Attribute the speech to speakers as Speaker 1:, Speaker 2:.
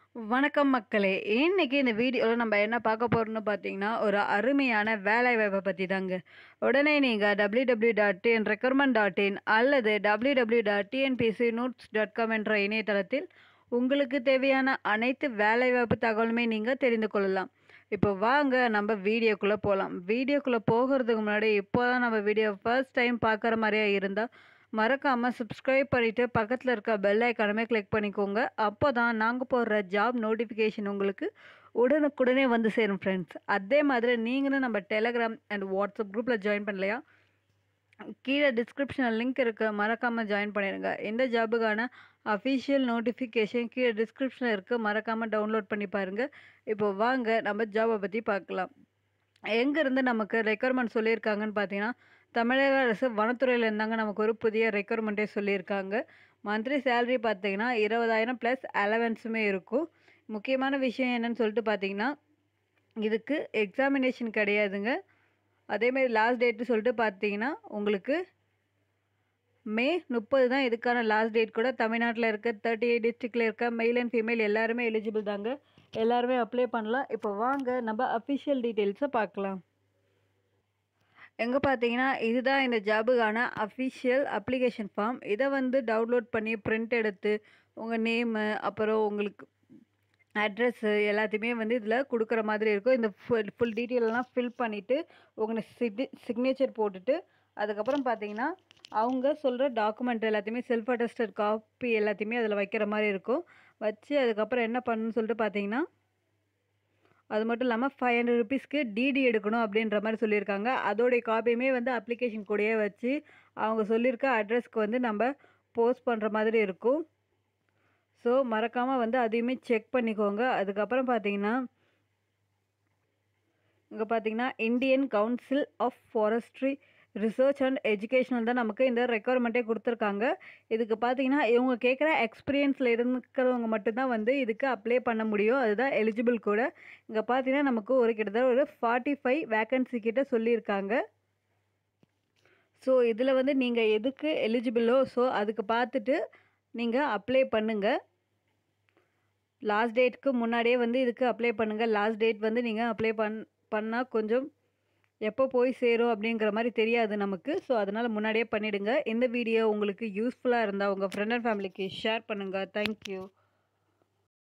Speaker 1: வணக்கம் மக்களே! இன்னைக்கு இந்த வீடியோல நம்ம என்ன பார்க்க போறோம்னு பார்த்தீங்கன்னா, ஒரு அருமையான வேலைவாய்ப்ப பத்தி தாங்க. உடனே நீங்க www.tnrecruitment.in அல்லது www.tnpcnotes.com என்ற இணையதளத்தில் உங்களுக்கு தேவையான அனைத்து வேலைவாய்ப்பு தகவலுமே நீங்க தெரிந்து கொள்ளலாம். இப்போ வாங்க நம்ம வீடியோக்குள்ள போலாம். வீடியோக்குள்ள போகறதுக்கு முன்னாடி இப்போ தான் நம்ம வீடியோ ஃபர்ஸ்ட் டைம் பார்க்குற மாரியா இருந்தா, மறக்காம சப்ஸ்கிரைப் பண்ணிட்டு பக்கத்துல இருக்க பெல் ஐகானுமே கிளிக் பண்ணிக்கோங்க. அப்போதான் நாங்க போடுற ஜாப் நோட்டிஃபிகேஷன் உங்களுக்கு உடனுக்குடனே வந்து சேரும் ஃப்ரெண்ட்ஸ். அதே மாதிரி நீங்களும் நம்ம டெலகிராம் அண்ட் வாட்ஸ்அப் குரூப்ல ஜாயின் பண்ணலையா? கீழ டிஸ்கிரிப்ஷன்ல லிங்க் இருக்கு. மறக்காம ஜாயின் பண்ணிடுங்க. இந்த ஜாபுக்கான அஃபிஷியல் நோட்டிஃபிகேஷன் கீழ டிஸ்கிரிப்ஷன்ல இருக்கு. மறக்காம டவுன்லோட் பண்ணி பாருங்க. இப்போ வாங்க நம்ம ஜாப பத்தி பார்க்கலாம். எங்கேருந்து நமக்கு ரெக்யர்மெண்ட் சொல்லியிருக்காங்கன்னு பார்த்தீங்கன்னா, தமிழக அரசு வனத்துறையில இருந்தாங்க நமக்கு ஒரு புதிய ரெக்யர்மெண்ட்டே சொல்லியிருக்காங்க. மந்த்லி சேலரி பார்த்தீங்கன்னா 20,000 பிளஸ் அலவன்ஸுமே இருக்கும். முக்கியமான விஷயம் என்னன்னு சொல்லிட்டு பார்த்தீங்கன்னா, இதுக்கு எக்ஸாமினேஷன் கிடையாதுங்க. அதேமாரி லாஸ்ட் டேட்டு சொல்லிட்டு பார்த்தீங்கன்னா, உங்களுக்கு மே 30 தான் இதுக்கான லாஸ்ட் டேட் கூட. தமிழ்நாட்டுல இருக்க 38 டிஸ்ட்ரிக்ட்ல இருக்க மெயில் அண்ட் ஃபீமேல் எல்லாருமே எலிஜிபிள் தாங்க. எல்லாருமே அப்ளை பண்ணலாம். இப்போ வாங்க நம்ம அஃபிஷியல் டீட்டெயில்ஸ பார்க்கலாம். எங்க பார்த்தீங்கன்னா, இதுதான் இந்த ஜாபுக்கான அஃபிஷியல் அப்ளிகேஷன் ஃபார்ம். இத வந்து டவுன்லோட் பண்ணி பிரிண்ட் எடுத்து, உங்க நேமு, அப்புறம் உங்களுக்கு அட்ரஸு எல்லாத்தையுமே வந்து இதில குடுக்குற மாதிரி இருக்கும். இந்த ஃபுல் ஃபுல் டீட்டெயிலெல்லாம் ஃபில் பண்ணிட்டு, உங்க சிக்னே சிக்னேச்சர் போட்டுட்டு, அதுக்கப்புறம் பார்த்தீங்கன்னா, அவங்க சொல்ற டாக்குமெண்ட் எல்லாத்தையுமே செல்ஃப் அட்டஸ்டட் காப்பி எல்லாத்தையுமே அதில வைக்கிற மாரி இருக்கும். வச்சு அதுக்கப்புறம் என்ன பண்ணணும்னு சொல்லிட்டு பார்த்தீங்கன்னா அது மட்டும் இல்லாம ₹500க்கு டிடி எடுக்கணும் அப்படின்ற மாரி சொல்லியிருக்காங்க. அதோடைய காப்பியுமே வந்து அப்ளிகேஷன் கூடயே வச்சு, அவங்க சொல்லியிருக்க அட்ரஸ்க்கு வந்து நம்ப போஸ்ட் பண்ற மாதிரி இருக்கும். ஸோ, மறக்காம வந்து அதையுமே செக் பண்ணிக்கோங்க. அதுக்கப்புறம் பார்த்தீங்கன்னா இங்க பார்த்தீங்கன்னா, Indian council of forestry research and educational தான் நமக்கு இந்த ரெக்யர்மெண்ட்டே குடுத்துருக்காங்க. இதுக்கு பார்த்தீங்கன்னா, இவங்க கேட்குற எக்ஸ்பீரியன்ஸ்ல இருக்கிறவங்க மட்டும் தான் வந்து இதுக்கு அப்ளை பண்ண முடியும். அதுதான் எலிஜிபிள் கூட. இங்க பார்த்தீங்கன்னா, நமக்கு ஒரு கிட்டத்தட்ட ஒரு 45 வேக்கன்சி கிட்ட சொல்லியிருக்காங்க. ஸோ, இதில வந்து நீங்க எதுக்கு எலிஜிபிளோ, ஸோ அதுக்கு பார்த்துட்டு நீங்க அப்ளை பண்ணுங்க. லாஸ்ட் டேட்க்கு முன்னாடியே வந்து இதுக்கு அப்ளை பண்ணுங்க. லாஸ்ட் டேட் வந்து நீங்க அப்ளை பண் பண்ணா கொஞ்சம் எப்போ போய் சேரும் அப்படிங்கிற மாரி தெரியாது நமக்கு. ஸோ, அதனால முன்னாடியே பண்ணிடுங்க. இந்த வீடியோ உங்களுக்கு யூஸ்ஃபுல்லா இருந்தா உங்க ஃப்ரெண்ட் அண்ட் ஃபேமிலிக்கு ஷேர் பண்ணுங்க. Thank you.